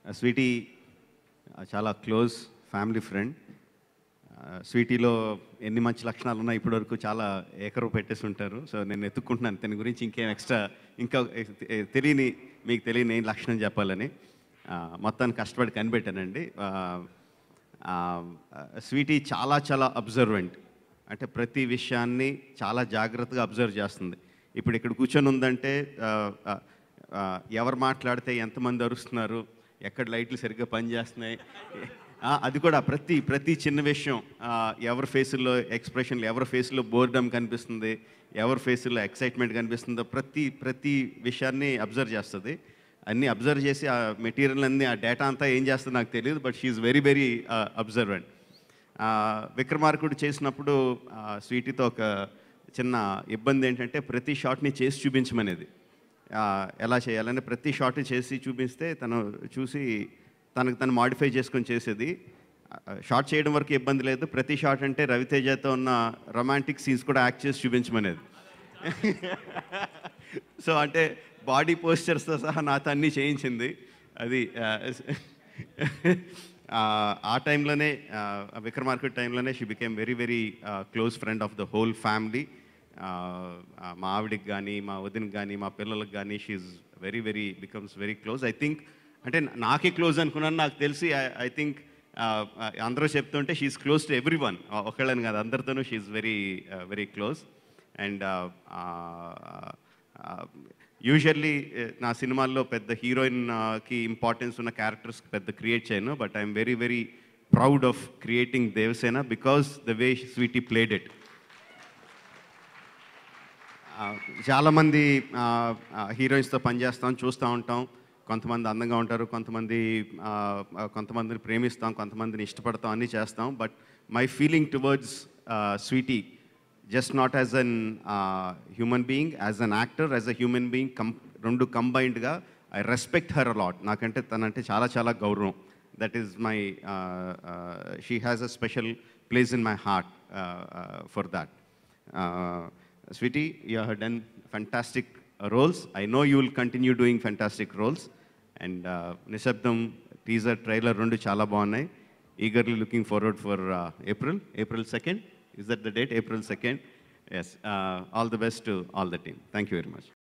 Sweety చాలా close family friend స్వీటీలో ఎన్ని మంచి లక్షణాలు ఉన్నాయి ఇప్పటివరకు చాలా ఏకరు పెట్టేసి ఉంటారు సో నేను ఎత్తుక్కుంటున్నాను తన గురించి ఇంకేం ఎక్స్ట్రా ఇంకా ఎ- తెలియని మీకు తెలియని ఏం లక్షణం చెప్పాలని ఆ, మొత్తాన్ని కష్టపడి కనిపెట్టానండి ఆ, ఆ, స్వీటీ చాలా చాలా అబ్జర్వెంట్ అంటే ప్రతి విషయాన్ని చాలా జాగ్రత్తగా అబ్జర్వ్ చేస్తుంది ఇప్పుడు ఇక్కడ కూర్చొని ఉందంటే ఆ, ఆ, ఆ, ఎవరు మాట్లాడితే ఎంతమంది అరుస్తున్నారు ఎక్కడ లైట్లు సరిగ్గా పనిచేస్తున్నాయి ఆ, అది కూడా ప్రతి ప్రతి చిన్న విషయం ఆ, ఎవరి ఫేసుల్లో ఎక్స్ప్రెషన్లు ఎవరి ఫేస్లో బోర్డమ్ కనిపిస్తుంది ఎవరి ఫేసుల్లో ఎక్సైట్మెంట్ కనిపిస్తుందో ప్రతి ప్రతి విషయాన్ని అబ్జర్వ్ చేస్తుంది అన్నీ అబ్జర్వ్ చేసి ఆ మెటీరియల్ అన్ని ఆ డేటా అంతా ఏం చేస్తుందో నాకు తెలియదు but she's very very observant Vikramarkudu చేసినప్పుడు ఆ, స్వీటీతో ఒక చిన్న ఇబ్బంది ఏంటంటే ప్రతి షాట్ని చేసి చూపించమనేది ఆ, ఎలా చేయాలని ప్రతి షాట్ చేసి చూపిస్తే తను చూసి తనకు తను మాడిఫై చేసుకొని చేసేది షార్ట్ చేయడం వరకు ఇబ్బంది లేదు ప్రతి షాట్ అంటే రవితేజతో ఉన్న రొమాంటిక్ సీన్స్ కూడా యాక్ట్ చేసి చూపించమనేది సో అంటే బాడీ పోస్చర్స్తో సహా నాతో అన్నీ చేయించింది అది ఆ, ఆ, ఆ టైంలోనే విక్రమార్కెట్ టైంలోనే she became very very close friend of the whole family మా ఆవిడికి కానీ మా వదినకి కానీ మా పిల్లలకు కానీ she's very very becomes very close I think అంటే నాకే క్లోజ్ అనుకున్నాను నాకు తెలిసి ఐ థింక్ అందరూ చెప్తుంటే she's close to everyone ఒకళ్ళని కాదు అందరితోనూ she's very very close and usually నా సినిమాల్లో పెద్ద హీరోయిన్కి ఇంపార్టెన్స్ ఉన్న క్యారెక్టర్స్ పెద్ద క్రియేట్ చేయను but I'm very very proud of creating Devasena because the way Sweetie played it చాలామంది హీరోయిన్స్తో పనిచేస్తాం చూస్తూ ఉంటాం కొంతమంది అందంగా ఉంటారు కొంతమంది ఆ, ఆ, కొంతమందిని ప్రేమిస్తాం కొంతమందిని ఇష్టపడతాం అన్నీ చేస్తాం but my feeling towards Sweetie just not as an human being as an actor as a human being cum రెండు కంబైన్డ్గా ఐ రెస్పెక్ట్ హర్ అలాట్ నాకంటే తనంటే చాలా చాలా గౌరవం that is my she has a special place in my heart for that Sweetie, you have done fantastic uh, roles. I know you will continue doing fantastic roles. And uh, Nishabdam teaser trailer రెండు చాలా బాగున్నాయి eagerly looking forward for uh, April, April 2nd. Is that the date? April 2nd. Yes. Uh, all the best to all the team. Thank you very much.